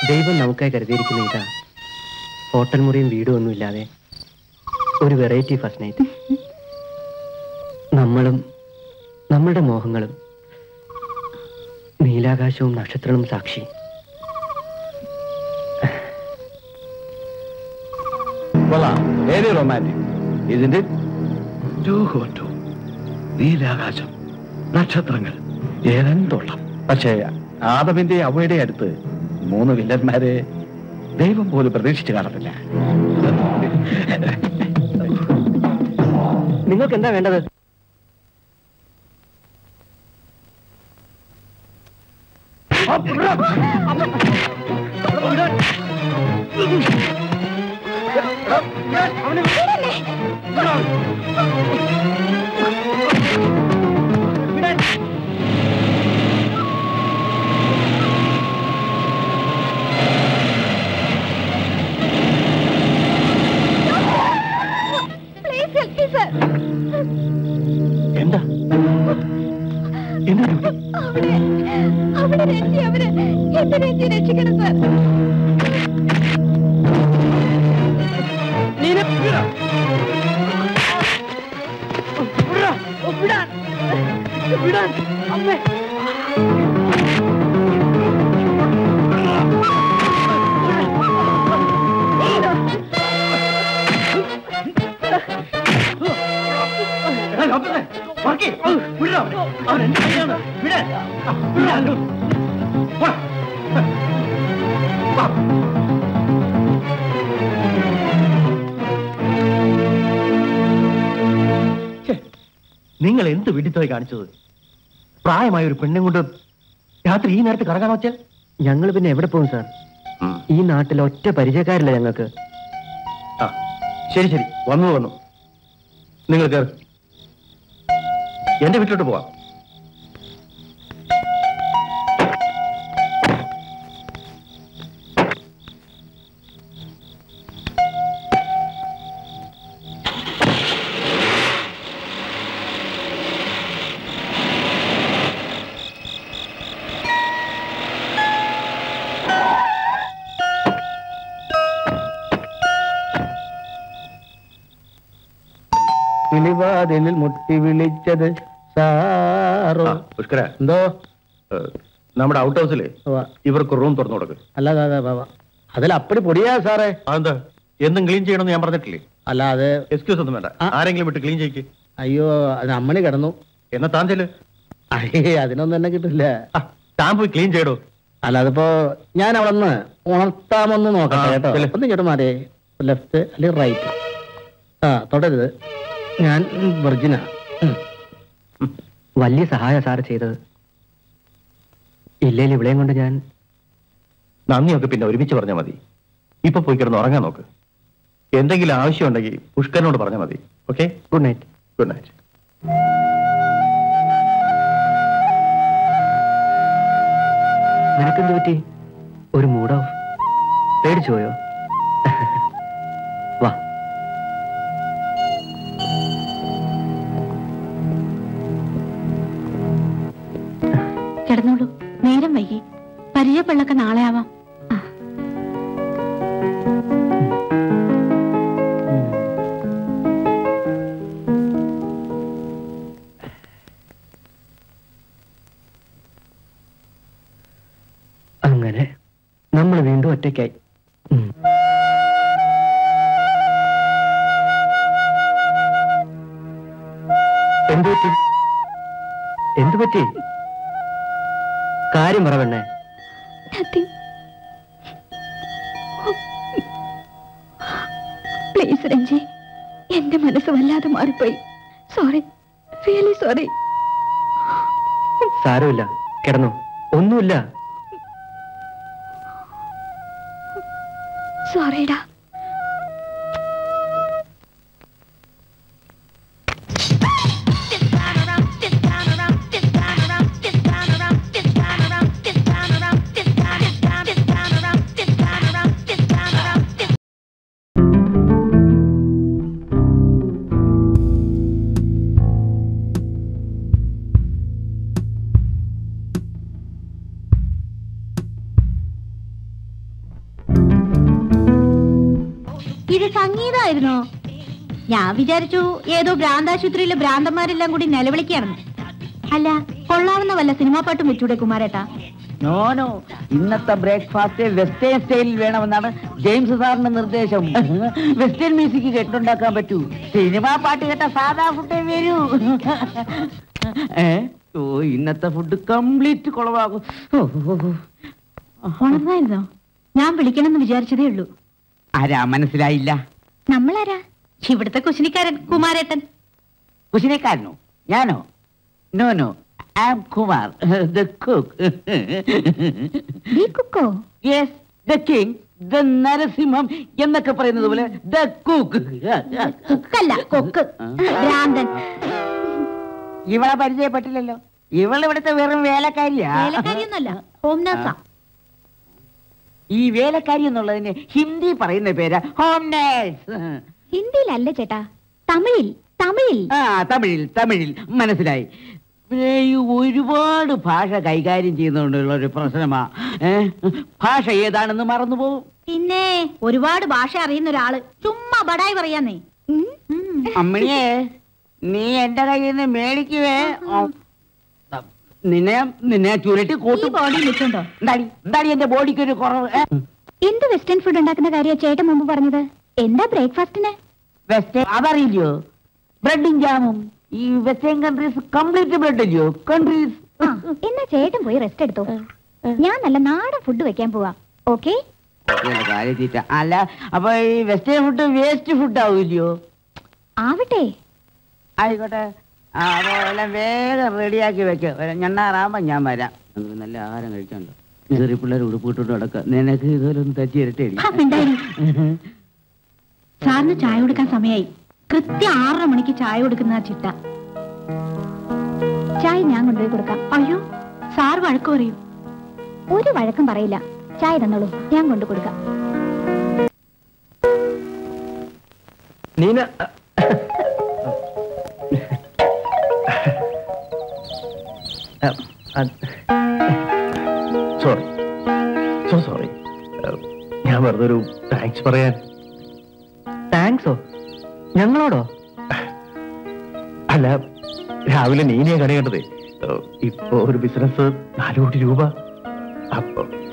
ദൈവം നമുക്കായി കരുതിയിരിക്കുന്ന ഇതാ ഹോട്ടൽ മുറിയും വീടും ഒന്നുമില്ലാതെ ഒരു വെറൈറ്റി ഫസ്റ്റ് നൈറ്റ് നമ്മളും നമ്മളുടെ മോഹങ്ങളും നീലാകാശവും നക്ഷത്രങ്ങളും സാക്ഷി കൊള്ളാം വെരി റൊമാൻറ്റിക് ഇതിന്റെ ടു ടു നീലാകാശം നക്ഷത്രങ്ങൾ ഏതെന്തോളം പക്ഷേ ആദമിന്റെ അവയുടെ അടുത്ത് മൂന്ന് വില്ലന്മാരെ ദൈവം പോലും പ്രതീക്ഷിച്ചു കാണത്തില്ല നിങ്ങൾക്ക് എന്താ വേണ്ടത് പ്ലീസ് ഹെൽപ്പ് മീ സർ എന്താ എന്താ ഡ്യൂട്ടി അവിടെ അവിടെ രഞ്ജി അവര് എന്റെ രഞ്ജി രക്ഷിക്കണം സർ നിങ്ങൾ എന്ത് വിഡിത്തമായി കാണിച്ചത് പ്രായമായ ഒരു പെണ്ണും കൊണ്ട് രാത്രി ഈ നേരത്ത് കറങ്ങാൻ വെച്ചാൽ ഞങ്ങൾ പിന്നെ എവിടെ പോകും സാർ ഈ നാട്ടിൽ ഒറ്റ പരിചയക്കാരില്ല ഞങ്ങൾക്ക് ആ ശരി ശരി വന്നു വന്നു നിങ്ങൾ കയറി എന്റെ വീട്ടിലോട്ട് പോവാം കിളിവാതിലിൽ മുട്ടി വിളിച്ചത് സാറോ ആ, പുഷ്കര എന്തോ ഏ, നമ്മുടെ ഔട്ട് ഹൗസിലെ ഇവർക്ക് റൂം തുറന്നു കൊടുക്ക് അല്ല അതിൽ അപ്പടി പൊടിയാ സാറേ അതെന്താ എന്തും ക്ലീൻ ചെയ്യണമെന്ന് ഞാൻ പറഞ്ഞിട്ടില്ലേ അല്ല അത് എക്സ്ക്യൂസ് ഒന്നും വേണ്ട ആ. ആരെങ്കിലും വിട്ട് ക്ലീൻ ചെയ്യിക്ക് അയ്യോ അത് അമ്മണി കിടന്നു എന്നാ താൻ ചെല്ല് അയ്യേ അതിനൊന്നും എന്നെ കിട്ടില്ല ആ, താൻ പോയി ക്ലീൻ ചെയ്യടോ അല്ല അതിപ്പോ ഞാൻ അവിടെ നിന്ന് ഉണർത്താമെന്ന് നോക്കട്ടെ ആ, കേട്ടോ ചെല്ല്. ഒന്ന് ഇങ്ങോട്ട് മാറി ലെഫ്റ്റ് അല്ലെങ്കിൽ റൈറ്റ് ആ തൊടരുത് ഞാൻ വെർജിന വലിയ സഹായ സാർ ചെയ്തത് ഇല്ലേലും ഇവിടെയും കൊണ്ട് ഞാൻ നന്ദിയൊക്കെ പിന്നെ ഒരുമിച്ച് പറഞ്ഞാൽ മതി ഇപ്പൊ പോയി കിടന്ന് ഉറങ്ങാൻ നോക്ക് എന്തെങ്കിലും ആവശ്യമുണ്ടെങ്കിൽ പുഷ്കരനോട് പറഞ്ഞാൽ മതി okay good night good night നിനക്കെന്ത് പറ്റി ഒരു മൂഡ് ഓഫ് പേടിച്ചു പോയോ വാ കിടന്നോളൂ നേരം വൈകി പരിചയപ്പെടലൊക്കെ നാളെ ആവാം ആ, അങ്ങനെ നമ്മൾ വീണ്ടും ഒറ്റയ്ക്കായി ഉം. എന്തു പറ്റി എന്തു പറ്റി കാര്യം പറ പെണ്ണേ nothing. പ്ലീസ് രഞ്ജി എന്റെ മനസ്സ് വല്ലാതെ മാറിപ്പോയി സോറി റിയലി സോറി സാരമില്ല കിടന്നോ ഒന്നുമില്ല സോറിടാ ഇത് സംഗീതമായിരുന്നോ ഞാൻ വിചാരിച്ചു ഏതോ ഭ്രാന്താശുപത്രിയിലെ ഭ്രാന്തന്മാരെല്ലാം കൂടി നിലവിളിക്കുകയാണെന്ന് അല്ല കൊള്ളാവുന്ന വല്ല സിനിമാ പാട്ടും വെച്ചൂടെ കുമാരേട്ടാ നോ നോ ഇന്നത്തെ ബ്രേക്ക്ഫാസ്റ്റ് വെസ്റ്റേൺ സ്റ്റൈലിൽ വേണമെന്നാണ് ജെയിംസ് സാറിന്റെ നിർദ്ദേശം വെസ്റ്റേൺ മ്യൂസിക് കേട്ടുണ്ടാക്കാൻ പറ്റൂ സിനിമാ പാട്ട് കേട്ട സാധാ ഫുഡേ വരൂ ഏ ഓ ഇന്നത്തെ ഫുഡ് കംപ്ലീറ്റ് കുളവാകും ഓ, ഓ, ഓ. ഉണർന്നായിരുന്നോ ഞാൻ വിളിക്കണമെന്ന് വിചാരിച്ചതേ ഉള്ളൂ ആരാ മനസ്സിലായില്ല നമ്മളാരാ ഇവിടുത്തെ കുശിനിക്കാരൻ കുമാരേട്ടൻ കുശിനേക്കാരനോ ഞാനോ no no I am Kumar the cook ഈ കുക്കോ yes the king the Narasimham എന്നൊക്കെ പറയുന്നത് പോലെ ദ കുക്ക് കുക്കല്ല കൊക്ക് ഭ്രാന്തൻ ഇവളെ പരിചയപ്പെട്ടില്ലല്ലോ ഇവൾ ഇവിടുത്തെ വെറും വേലക്കാരിയാ വേലക്കാരിയൊന്നുമല്ല ഹോം നഴ്സാ ഈ വേലക്കാരി എന്നുള്ളതിന് ഹിന്ദി പറയുന്ന പേരാ ഹോം നേഴ്സ് ഹിന്ദിയിലല്ല ചേട്ടാ തമിഴിൽ തമിഴിൽ ആ തമിഴിൽ തമിഴിൽ മനസ്സിലായി പിന്നെ ഈ ഒരുപാട് ഭാഷ കൈകാര്യം ചെയ്യുന്നതുകൊണ്ടുള്ള ഒരു പ്രശ്നമാ ഏ? ഭാഷ ഏതാണെന്ന് മറന്നുപോകും പിന്നെ ഒരുപാട് ഭാഷ അറിയുന്ന ഒരാള് ചുമ്മാ ബടായി പറയാന്നേ ഉം. അമ്മണിയെ നീ എന്റെ കയ്യിൽ നിന്ന് മേടിക്കുവേ ആ, നിന്നെ നിന്നെ ചുരുട്ടി ഈ കൂട്ടും ബോഡി വെച്ചുണ്ടോ എന്താടി എന്താടി എന്റെ ബോഡിക്ക് ഒരു കുറവ് ഏ? എന്ത് വെസ്റ്റേൺ ഫുഡ് ഉണ്ടാക്കുന്ന കാര്യം ചേട്ടൻ മുമ്പ് പറഞ്ഞത് എന്താ ബ്രേക്ക്ഫാസ്റ്റിന് വെസ്റ്റേൺ അതറിയില്ലയോ ബ്രെഡും ജാമും ഈ വെസ്റ്റേൺ കൺട്രീസ് കംപ്ലീറ്റ് ബ്രെഡ് അല്ലയോ കൺട്രീസ് ആ എന്നാ ചേട്ടൻ പോയി റെസ്റ്റ് എടുത്തോ ഞാൻ നല്ല നാടൻ ഫുഡ് വെക്കാൻ പോവാ ഓക്കെ കാര്യത്തിട്ട അല്ല അപ്പൊ ഈ വെസ്റ്റേൺ ഫുഡ് വേസ്റ്റ് ഫുഡ് ആവില്ലയോ ആവട്ടെ ആയിക്കോട്ടെ ആ അപ്പൊ എല്ലാം വേഗം റെഡിയാക്കി വെക്ക ഞണ്ണാറാകുമ്പോ ഞാൻ വരാം നമുക്ക് നല്ല ആഹാരം കഴിക്കാനുണ്ടോ ചെറിയ പിള്ളേർ ഉടുപ്പിട്ടിട്ട് നടക്ക നിനക്ക് ഇതുപോലെ ഒന്ന് തച്ചി ഇരട്ടെ ആ, മിണ്ടാതിരി. സാറിന് ചായ കൊടുക്കാൻ സമയായി കൃത്യം ആറര മണിക്ക് ചായ കൊടുക്കുന്ന ആ ചിട്ട ചായ ഞാൻ കൊണ്ടുപോയി കൊടുക്കാം അയ്യോ സാർ വഴക്ക് പറയും ഒരു വഴക്കും പറയില്ല ചായ തന്നോളൂ ഞാൻ കൊണ്ടു കൊടുക്കാം നീന സോറി സോ സോറി ഞാൻ വെറുതെ ഒരു താങ്ക്സ് പറയാൻ താങ്ക്സോ ഞങ്ങളോടോ അല്ല രാവിലെ നീനയെ കണി കണ്ടതേ ഇപ്പൊ ഒരു ബിസിനസ് നാല് കോടി രൂപ അപ്പൊ